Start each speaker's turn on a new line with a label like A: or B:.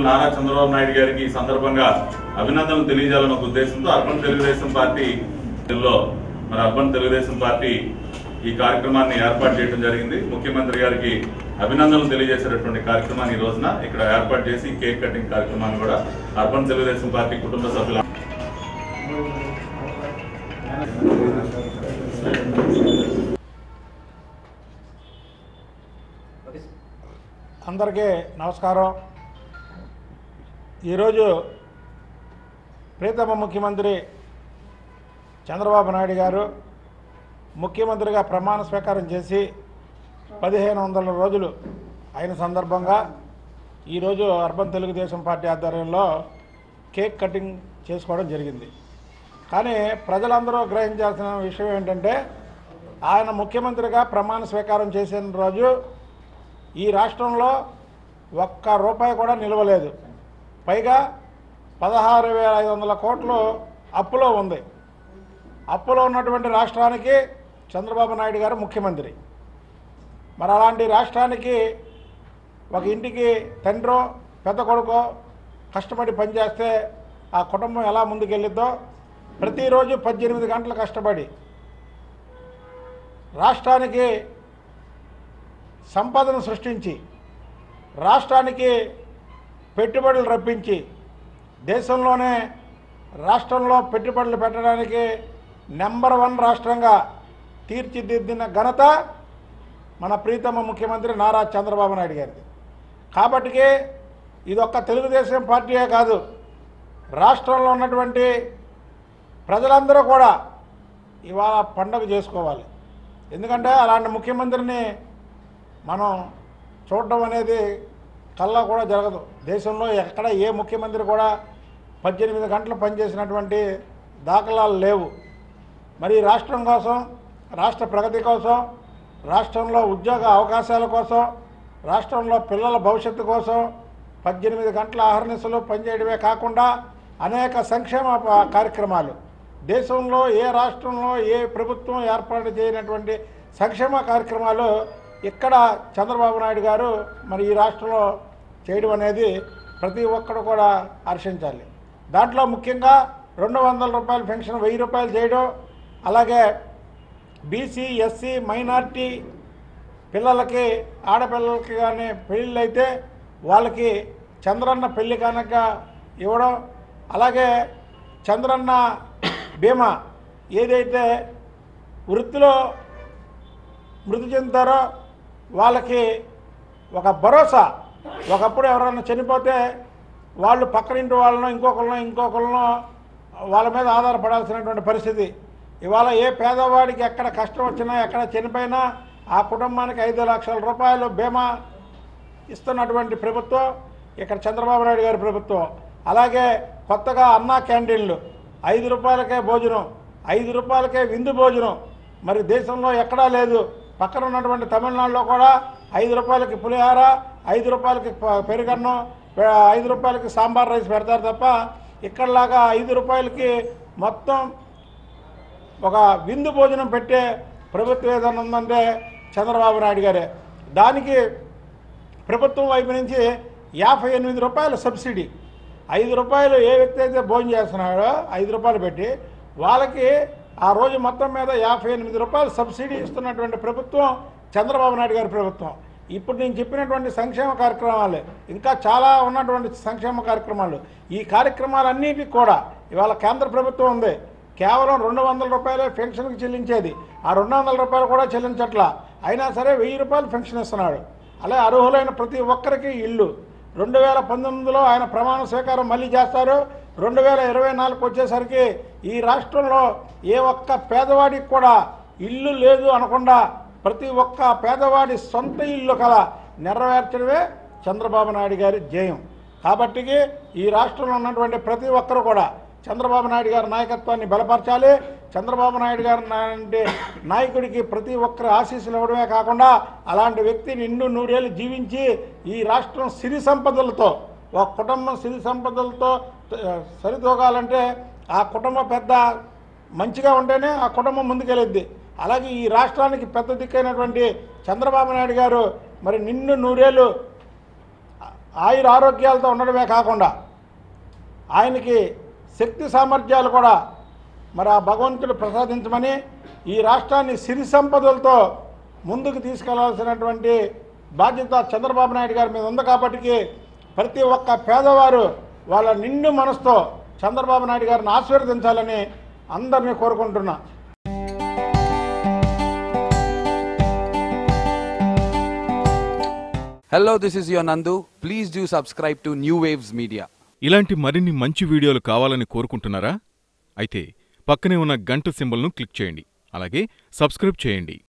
A: నారా చంద్రబాబు నాయుడు గారికి ఈ సందర్భంగా అభినందనలు తెలియజేయాలన్న ఒక ఉద్దేశంతో అర్బన్ తెలుగుదేశం పార్టీ లో మరి అర్బన్ తెలుగుదేశం పార్టీ ఈ కార్యక్రమాన్ని ఏర్పాటు చేయడం జరిగింది ముఖ్యమంత్రి గారికి అభినందనలు తెలియజేసేటటువంటి కార్యక్రమాన్ని ఈ రోజున ఇక్కడ ఏర్పాటు చేసి కేక్ కటింగ్ కార్యక్రమాన్ని కూడా అర్బన్ తెలుగుదేశం పార్టీ కుటుంబ సభ్యులు
B: అందరికీ నమస్కారం ఈరోజు ప్రీతమ ముఖ్యమంత్రి చంద్రబాబు నాయుడు గారు ముఖ్యమంత్రిగా ప్రమాణ స్వీకారం చేసి పదిహేను వందల రోజులు అయిన సందర్భంగా ఈరోజు అర్బన్ తెలుగుదేశం పార్టీ ఆధ్వర్యంలో కేక్ కటింగ్ చేసుకోవడం జరిగింది కానీ ప్రజలందరూ గ్రహించాల్సిన విషయం ఏంటంటే ఆయన ముఖ్యమంత్రిగా ప్రమాణ స్వీకారం చేసిన రోజు ఈ రాష్ట్రంలో ఒక్క రూపాయి కూడా నిలవలేదు పైగా పదహారు వేల ఐదు వందల కోట్లు అప్పులో ఉంది అప్పులో ఉన్నటువంటి రాష్ట్రానికి చంద్రబాబు నాయుడు గారు ముఖ్యమంత్రి మరి అలాంటి రాష్ట్రానికి ఒక ఇంటికి తండ్రో పెద్ద కొడుకో కష్టపడి పనిచేస్తే ఆ కుటుంబం ఎలా ముందుకెళ్ళిద్దో ప్రతిరోజు పద్దెనిమిది గంటలు కష్టపడి రాష్ట్రానికి సంపదను సృష్టించి రాష్ట్రానికి పెట్టుబడులు రప్పించి దేశంలోనే రాష్ట్రంలో పెట్టుబడులు పెట్టడానికి నెంబర్ వన్ రాష్ట్రంగా తీర్చిదిద్దిన ఘనత మన ప్రీతమ ముఖ్యమంత్రి నారా చంద్రబాబు నాయుడు గారిది కాబట్టికి ఇదొక్క తెలుగుదేశం పార్టీయే కాదు రాష్ట్రంలో ఉన్నటువంటి ప్రజలందరూ కూడా ఇవాళ పండగ చేసుకోవాలి ఎందుకంటే అలాంటి ముఖ్యమంత్రిని మనం చూడడం అనేది కల్లా కూడా జరగదు దేశంలో ఎక్కడ ఏ ముఖ్యమంత్రి కూడా పద్దెనిమిది గంటలు పనిచేసినటువంటి దాఖలాలు లేవు మరి ఈ రాష్ట్రం కోసం రాష్ట్ర ప్రగతి కోసం రాష్ట్రంలో ఉద్యోగ అవకాశాల కోసం రాష్ట్రంలో పిల్లల భవిష్యత్తు కోసం పద్దెనిమిది గంటల ఆహర్నిశలు పనిచేయడమే కాకుండా అనేక సంక్షేమ ప- కార్యక్రమాలు దేశంలో ఏ రాష్ట్రంలో ఏ ప్రభుత్వం ఏర్పాటు చేయనటువంటి సంక్షేమ కార్యక్రమాలు ఇక్కడ చంద్రబాబు నాయుడు గారు మరి ఈ రాష్ట్రంలో చేయడం అనేది ప్రతి ఒక్కరు కూడా హర్షించాలి దాంట్లో ముఖ్యంగా రెండు వందల రూపాయల పెన్షన్ వెయ్యి రూపాయలు చేయడం అలాగే బీసీ ఎస్సీ మైనార్టీ పిల్లలకి ఆడపిల్లలకి కానీ పెళ్ళిళ్ళు అయితే వాళ్ళకి చంద్రన్న పెళ్లి కనుక ఇవ్వడం అలాగే చంద్రన్న బీమా ఏదైతే వృత్తిలో మృతి చెందుతారో వాళ్ళకి ఒక భరోసా ఒకప్పుడు ఎవరైనా చనిపోతే వాళ్ళు పక్కనింటి వాళ్ళను ఇంకొకరినో ఇంకొకరినో వాళ్ళ మీద ఆధారపడాల్సినటువంటి పరిస్థితి ఇవాళ ఏ పేదవాడికి ఎక్కడ కష్టం వచ్చినా ఎక్కడ చనిపోయినా ఆ కుటుంబానికి ఐదు లక్షల రూపాయలు బీమా ఇస్తున్నటువంటి ప్రభుత్వం ఇక్కడ చంద్రబాబు నాయుడు గారి ప్రభుత్వం అలాగే కొత్తగా అన్నా క్యాంటీన్లు ఐదు రూపాయలకే భోజనం ఐదు రూపాయలకే విందు భోజనం మరి దేశంలో ఎక్కడా లేదు పక్కన ఉన్నటువంటి తమిళనాడులో కూడా ఐదు రూపాయలకి పులిహార ఐదు రూపాయలకి ప- పెరుగన్నం పె- ఐదు రూపాయలకి సాంబార్ రైస్ పెడతారు తప్ప ఇక్కడలాగా ఐదు రూపాయలకి మొత్తం ఒక విందు భోజనం పెట్టే ప్రభుత్వం ఏదైనా ఉందంటే చంద్రబాబు నాయుడు గారే దానికి ప్రభుత్వం వైపు నుంచి యాభై ఎనిమిది రూపాయల సబ్సిడీ ఐదు రూపాయలు ఏ వ్యక్తి అయితే భోజనం చేస్తున్నాడో ఐదు రూపాయలు పెట్టి వాళ్ళకి ఆ రోజు మొత్తం మీద యాభై ఎనిమిది రూపాయలు సబ్సిడీ ఇస్తున్నటువంటి ప్రభుత్వం చంద్రబాబు నాయుడు గారి ప్రభుత్వం ఇప్పుడు నేను చెప్పినటువంటి సంక్షేమ కార్యక్రమాలు ఇంకా చాలా ఉన్నటువంటి సంక్షేమ కార్యక్రమాలు ఈ కార్యక్రమాలన్నిటికి కూడా ఇవాళ కేంద్ర ప్రభుత్వం ఉంది కేవలం రెండు వందల రూపాయలే పెన్షన్కి చెల్లించేది ఆ రెండు వందల రూపాయలు కూడా చెల్లించట్లా అయినా సరే వెయ్యి రూపాయలు పెన్షన్ ఇస్తున్నాడు అలాగే అర్హులైన ప్రతి ఒక్కరికి ఇల్లు రెండు వేల పంతొమ్మిదిలో ఆయన ప్రమాణ స్వీకారం మళ్ళీ చేస్తారు రెండు వేల ఇరవై నాలుగు వచ్చేసరికి ఈ రాష్ట్రంలో ఏ ఒక్క పేదవాడికి కూడా ఇల్లు లేదు అనకుండా ప్రతి ఒక్క పేదవాడి సొంత ఇల్లు కల నెరవేర్చడమే చంద్రబాబు నాయుడు గారి ధ్యేయం కాబట్టికి ఈ రాష్ట్రంలో ఉన్నటువంటి ప్రతి ఒక్కరు కూడా చంద్రబాబు నాయుడు గారి నాయకత్వాన్ని బలపరచాలి చంద్రబాబు నాయుడు గారి లాంటి నాయకుడికి ప్రతి ఒక్కరి ఆశీస్సులు ఇవ్వడమే కాకుండా అలాంటి వ్యక్తి నిండు నూరేళ్ళు జీవించి ఈ రాష్ట్రం సిరి సంపదలతో ఒక కుటుంబం సిరి సంపదలతో ఆ, సరితూగాలంటే ఆ కుటుంబ పెద్ద మంచిగా ఉంటేనే ఆ కుటుంబం ముందుకెళ్ళిద్ది అలాగే ఈ రాష్ట్రానికి పెద్ద దిక్కైనటువంటి చంద్రబాబు నాయుడు గారు మరి నిన్ను నూరేళ్ళు ఆయుర ఆరోగ్యాలతో ఉండడమే కాకుండా ఆయనకి శక్తి సామర్థ్యాలు కూడా మరి ఆ భగవంతుడు ప్రసాదించమని ఈ రాష్ట్రాన్ని సిరి సంపదలతో ముందుకు తీసుకెళ్లాల్సినటువంటి బాధ్యత చంద్రబాబు నాయుడు గారి మీద ఉంది కాబట్టి ప్రతి ఒక్క పేదవారు వాళ్ళ నిండు మనసుతో చంద్రబాబు నాయుడు గారిని ఆశీర్వదించాలని అందరినీ కోరుకుంటున్నా
C: Hello, this is your Nandu. Please do subscribe to New Waves Media.
D: ఇలాంటి మరిన్ని మంచి వీడియోలు కావాలని కోరుకుంటున్నారా అయితే పక్కనే ఉన్న గంట సింబల్ను క్లిక్ చేయండి అలాగే సబ్స్క్రైబ్ చేయండి